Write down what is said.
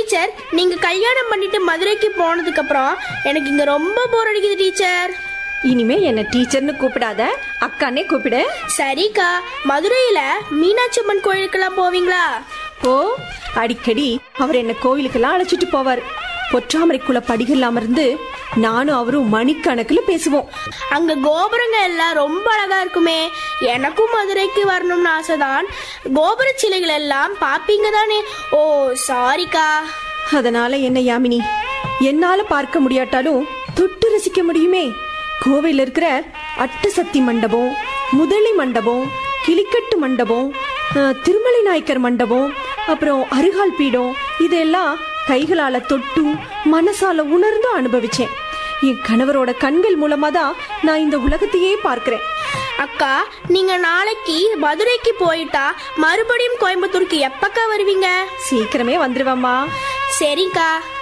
teacher நீங்க கல்யாணம் பண்ணிட்டு மதுரைக்கு போனதுக்கு அப்புறம் எனக்கு இங்க ரொம்ப போர் அடிக்குது டீச்சர் இனிமே என்ன டீச்சர்னு கூப்பிடாத அக்கானே கூப்பிடு சரிக்கா மதுரையில மீனாட்சி அம்மன் கோயிலுக்கெல்லாம் போவீங்களா ஓ அடிக்கடி அவர் என்ன கோவிலுக்கெல்லாம் அழைச்சிட்டு போவார் பொற்றாமரைக்குள்ள படிகள் அமர்ந்து நானும் அவரும் மணிக்கணக்கில் பேசுவோம் அங்க கோபுரங்க எல்லாம் ரொம்ப அழகா இருக்குமே எனக்கும் மதுரைக்கு வரணும்னு ஆசைதான் கோபுர சிலைகள் எல்லாம் பாப்பீங்க தானே ஓ சாரிக்கா அதனால என்ன யாமினி என்னால பார்க்க முடியாட்டாலும் தொட்டு ரசிக்க முடியுமே கோவையில் இருக்கிற அட்டசத்தி மண்டபம் முதலி மண்டபம் கிளிக்கட்டு மண்டபம் அஹ், திருமலை நாயக்கர் மண்டபம் அப்புறம் அருகால் பீடம் இதெல்லாம் கைகளால தொட்டும் மனசால உணர்ந்தும் அனுபவிச்சேன் என் கணவரோட கண்கள் மூலமா தான் நான் இந்த உலகத்தையே பார்க்கிறேன் அக்கா நீங்க நாளைக்கு மதுரைக்கு போயிட்டா மறுபடியும் கோயம்புத்தூருக்கு எப்பக்கா வருவீங்க சீக்கிரமே வந்துருவேம்மா சரிக்கா